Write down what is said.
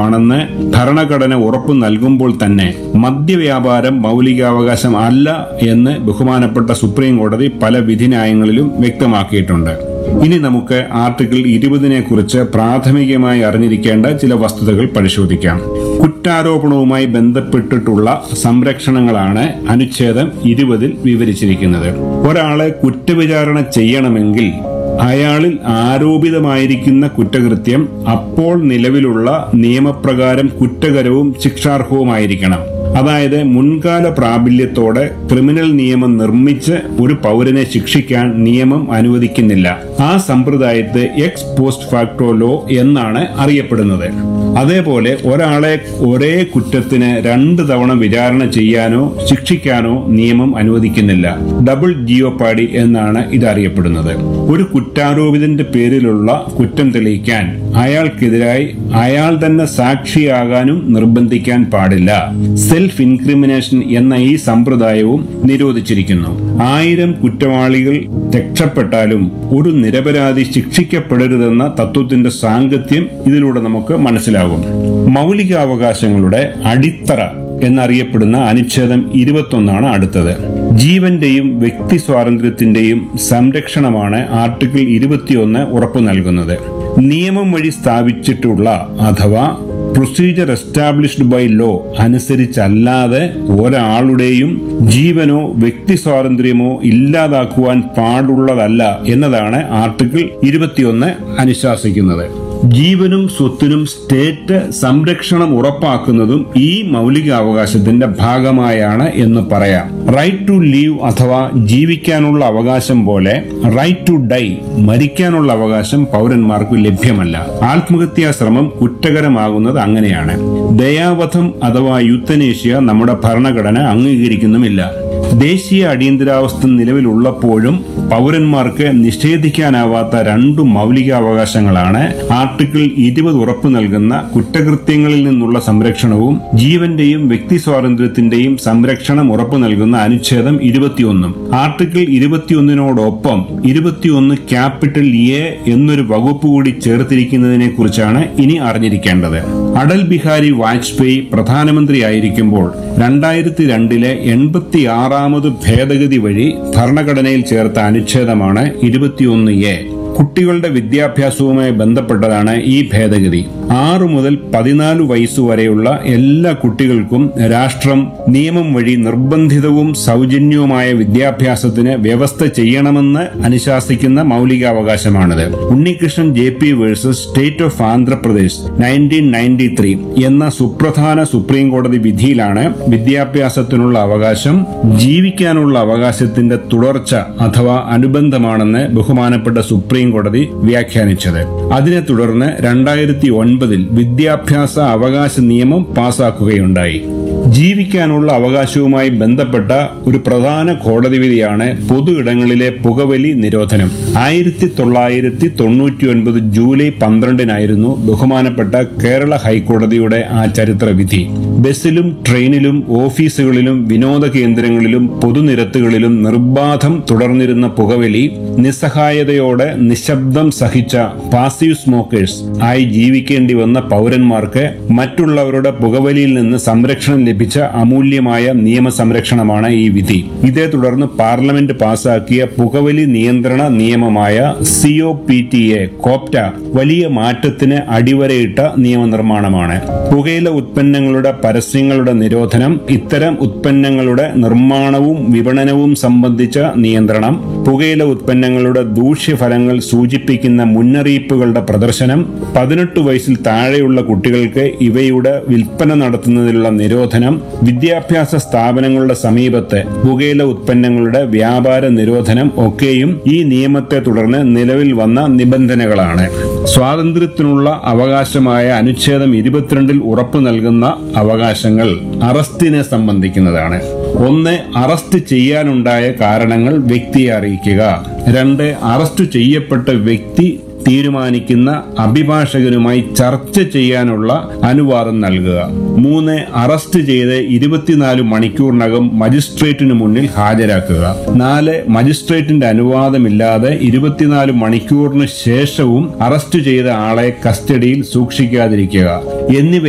അവകാശമാണെന്ന് ഭരണഘടന ഉറപ്പു നൽകുമ്പോൾ തന്നെ മദ്യവ്യാപാരം മൗലികാവകാശം അല്ല എന്ന് ബഹുമാനപ്പെട്ട സുപ്രീം കോടതി പല വിധിന്യായങ്ങളിലും വ്യക്തമാക്കിയിട്ടുണ്ട് ഇനി നമുക്ക് ആർട്ടിക്കിൾ ഇരുപതിനെ കുറിച്ച് പ്രാഥമികമായി അറിഞ്ഞിരിക്കേണ്ട ചില വസ്തുതകൾ പരിശോധിക്കാം കുറ്റാരോപണവുമായി ബന്ധപ്പെട്ടിട്ടുള്ള സംരക്ഷണങ്ങളാണ് അനുച്ഛേദം ഇരുപതിൽ വിവരിച്ചിരിക്കുന്നത് ഒരാളെ കുറ്റവിചാരണ ചെയ്യണമെങ്കിൽ അയാളിൽ ആരോപിതമായിരിക്കുന്ന കുറ്റകൃത്യം അപ്പോൾ നിലവിലുള്ള നിയമപ്രകാരം കുറ്റകരവും ശിക്ഷാർഹവുമായിരിക്കണം അതായത് മുൻകാല പ്രാബല്യത്തോടെ ക്രിമിനൽ നിയമം നിർമ്മിച്ച് ഒരു പൗരനെ ശിക്ഷിക്കാൻ നിയമം അനുവദിക്കുന്നില്ല ആ സമ്പ്രദായത്തെ എക്സ് പോസ്റ്റ് ഫാക്ടോ ലോ എന്നാണ് അറിയപ്പെടുന്നത് അതേപോലെ ഒരാളെ ഒരേ കുറ്റത്തിന് രണ്ട് തവണ വിചാരണ ചെയ്യാനോ ശിക്ഷിക്കാനോ നിയമം അനുവദിക്കുന്നില്ല ഡബിൾ ജിയോപാഡി എന്നാണ് ഇത് അറിയപ്പെടുന്നത് ഒരു കുറ്റാരോപിതന്റെ പേരിലുള്ള കുറ്റം തെളിയിക്കാൻ അയാൾക്കെതിരായി അയാൾ തന്നെ സാക്ഷിയാകാനും നിർബന്ധിക്കാൻ പാടില്ല സെൽഫ് ഇൻക്രിമിനേഷൻ എന്ന ഈ സമ്പ്രദായവും നിരോധിച്ചിരിക്കുന്നു ആയിരം കുറ്റവാളികൾ രക്ഷപ്പെട്ടാലും ഒരു നിരപരാധി ശിക്ഷിക്കപ്പെടരുതെന്ന തത്വത്തിന്റെ സാങ്കത്യം ഇതിലൂടെ നമുക്ക് മനസ്സിലാകും മൗലികാവകാശങ്ങളുടെ അടിത്തറ എന്നറിയപ്പെടുന്ന അനുച്ഛേദം ഇരുപത്തൊന്നാണ് അടുത്തത് ജീവന്റെയും വ്യക്തി സ്വാതന്ത്ര്യത്തിന്റെയും സംരക്ഷണമാണ് ആർട്ടിക്കിൾ ഇരുപത്തിയൊന്ന് ഉറപ്പു നൽകുന്നത് നിയമം വഴി സ്ഥാപിച്ചിട്ടുള്ള അഥവാ പ്രൊസീജിയർ എസ്റ്റാബ്ലിഷ്ഡ് ബൈ ലോ അനുസരിച്ചല്ലാതെ ഒരാളുടെയും ജീവനോ വ്യക്തി സ്വാതന്ത്ര്യമോ ഇല്ലാതാക്കുവാൻ പാടുള്ളതല്ല എന്നതാണ് ആർട്ടിക്കിൾ ഇരുപത്തിയൊന്ന് അനുശാസിക്കുന്നത് ജീവനും സ്വത്തിനും സ്റ്റേറ്റ് സംരക്ഷണം ഉറപ്പാക്കുന്നതും ഈ മൗലികാവകാശത്തിന്റെ ഭാഗമായാണ് എന്ന് പറയാം റൈറ്റ് ടു ലീവ് അഥവാ ജീവിക്കാനുള്ള അവകാശം പോലെ റൈറ്റ് ടു ഡൈ മരിക്കാനുള്ള അവകാശം പൗരന്മാർക്ക് ലഭ്യമല്ല ആത്മഹത്യാ ശ്രമം കുറ്റകരമാകുന്നത് അങ്ങനെയാണ് ദയാവധം അഥവാ യുത്തനേഷ്യ നമ്മുടെ ഭരണഘടന അംഗീകരിക്കുന്നുമില്ല ദേശീയ അടിയന്തരാവസ്ഥ നിലവിലുള്ളപ്പോഴും പൗരന്മാർക്ക് നിഷേധിക്കാനാവാത്ത രണ്ടു മൗലികാവകാശങ്ങളാണ് ആർട്ടിക്കിൾ ഇരുപത് ഉറപ്പു നൽകുന്ന കുറ്റകൃത്യങ്ങളിൽ നിന്നുള്ള സംരക്ഷണവും ജീവന്റെയും വ്യക്തി സ്വാതന്ത്ര്യത്തിന്റെയും സംരക്ഷണം ഉറപ്പു നൽകുന്ന അനുച്ഛേദം ഇരുപത്തിയൊന്നും ആർട്ടിക്കിൾ ഇരുപത്തിയൊന്നിനോടൊപ്പം ഇരുപത്തിയൊന്ന് ക്യാപിറ്റൽ എ എന്നൊരു വകുപ്പ് കൂടി ചേർത്തിരിക്കുന്നതിനെ കുറിച്ചാണ് ഇനി അറിഞ്ഞിരിക്കേണ്ടത് അടൽ ബിഹാരി വാജ്പേയി പ്രധാനമന്ത്രിയായിരിക്കുമ്പോൾ രണ്ടായിരത്തി രണ്ടിലെ എൺപത്തി ആറാമത് ഭേദഗതി വഴി ഭരണഘടനയിൽ ചേർത്ത അനുച്ഛേദമാണ് ഇരുപത്തിയൊന്ന് എ കുട്ടികളുടെ വിദ്യാഭ്യാസവുമായി ബന്ധപ്പെട്ടതാണ് ഈ ഭേദഗതി ആറു മുതൽ പതിനാല് വയസ്സു വരെയുള്ള എല്ലാ കുട്ടികൾക്കും രാഷ്ട്രം നിയമം വഴി നിർബന്ധിതവും സൗജന്യവുമായ വിദ്യാഭ്യാസത്തിന് വ്യവസ്ഥ ചെയ്യണമെന്ന് അനുശാസിക്കുന്ന മൗലികാവകാശമാണിത് Unnikrishnan J P versus state of Andhra Pradesh nineteen ninety three എന്ന സുപ്രധാന സുപ്രീം കോടതി വിധിയിലാണ് വിദ്യാഭ്യാസത്തിനുള്ള അവകാശം ജീവിക്കാനുള്ള അവകാശത്തിന്റെ തുടർച്ച അഥവാ അനുബന്ധമാണെന്ന് ബഹുമാനപ്പെട്ട സുപ്രീം കോടതി വ്യാഖ്യാനിച്ചത് അതിനെ തുടർന്ന് രണ്ടായിരത്തി ഒൻപതിൽ വിദ്യാഭ്യാസ അവകാശ നിയമം പാസാക്കുകയുണ്ടായി ജീവിക്കാനുള്ള അവകാശവുമായി ബന്ധപ്പെട്ട ഒരു പ്രധാന കോടതി വിധിയാണ് പൊതു ഇടങ്ങളിലെ പുകവലി നിരോധനം ആയിരത്തി തൊള്ളായിരത്തി തൊണ്ണൂറ്റി ഒൻപത് ജൂലൈ പന്ത്രണ്ടിനായിരുന്നു ബഹുമാനപ്പെട്ട കേരള ഹൈക്കോടതിയുടെ ആ ചരിത്ര വിധി ബസ്സിലും ട്രെയിനിലും ഓഫീസുകളിലും വിനോദ കേന്ദ്രങ്ങളിലും പൊതുനിരത്തുകളിലും നിർബാധം തുടർന്നിരുന്ന പുകവലി നിസ്സഹായതയോടെ നിശബ്ദം സഹിച്ച പാസീവ് സ്മോക്കേഴ്സ് ആയി ജീവിക്കേണ്ടി വന്ന പൗരന്മാർക്ക് മറ്റുള്ളവരുടെ പുകവലിയിൽ നിന്ന് സംരക്ഷണം ലഭിച്ച അമൂല്യമായ നിയമ സംരക്ഷണമാണ് ഈ വിധി ഇതേ തുടർന്ന് പാർലമെന്റ് പാസാക്കിയ പുകവലി നിയന്ത്രണ നിയമമായ സിഒ പി ടി എ കോപ്റ്റ വലിയ മാറ്റത്തിന് അടിവരയിട്ട നിയമനിർമ്മാണമാണ് പുകയില ഉത്പന്നങ്ങളുടെ പരസ്യങ്ങളുടെ നിരോധനം ഇത്തരം ഉത്പന്നങ്ങളുടെ നിർമ്മാണവും വിപണനവും സംബന്ധിച്ച നിയന്ത്രണം പുകയില ഉത്പന്നങ്ങളുടെ ദൂഷ്യഫലങ്ങൾ സൂചിപ്പിക്കുന്ന മുന്നറിയിപ്പുകളുടെ പ്രദർശനം പതിനെട്ട് വയസ്സിൽ താഴെയുള്ള കുട്ടികൾക്ക് ഇവയുടെ വിൽപ്പന നടത്തുന്നതിനുള്ള നിരോധനം വിദ്യാഭ്യാസ സ്ഥാപനങ്ങളുടെ സമീപത്ത് പുകയില ഉത്പന്നങ്ങളുടെ വ്യാപാര നിരോധനം ഒക്കെയും ഈ നിയമത്തെ തുടർന്ന് നിലവിൽ വന്ന നിബന്ധനകളാണ് സ്വാതന്ത്ര്യത്തിനുള്ള അവകാശമായ അനുച്ഛേദം ഇരുപത്തിരണ്ടിൽ ഉറപ്പു നൽകുന്ന അവകാശങ്ങൾ അറസ്റ്റിനെ സംബന്ധിക്കുന്നതാണ് ഒന്ന് അറസ്റ്റ് ചെയ്യാനുണ്ടായ കാരണങ്ങൾ വ്യക്തിയെ അറിയിക്കുക രണ്ട് അറസ്റ്റ് ചെയ്യപ്പെട്ട വ്യക്തി തീരുമാനിക്കുന്ന അഭിഭാഷകനുമായി ചർച്ച ചെയ്യാനുള്ള അനുവാദം നൽകുക മൂന്ന് അറസ്റ്റ് ചെയ്ത് ഇരുപത്തിനാല് മണിക്കൂറിനകം മജിസ്ട്രേറ്റിന് മുന്നിൽ ഹാജരാക്കുക നാല് മജിസ്ട്രേറ്റിന്റെ അനുവാദമില്ലാതെ ഇരുപത്തിനാല് മണിക്കൂറിന് ശേഷവും അറസ്റ്റ് ചെയ്ത ആളെ കസ്റ്റഡിയിൽ സൂക്ഷിക്കാതിരിക്കുക എന്നിവ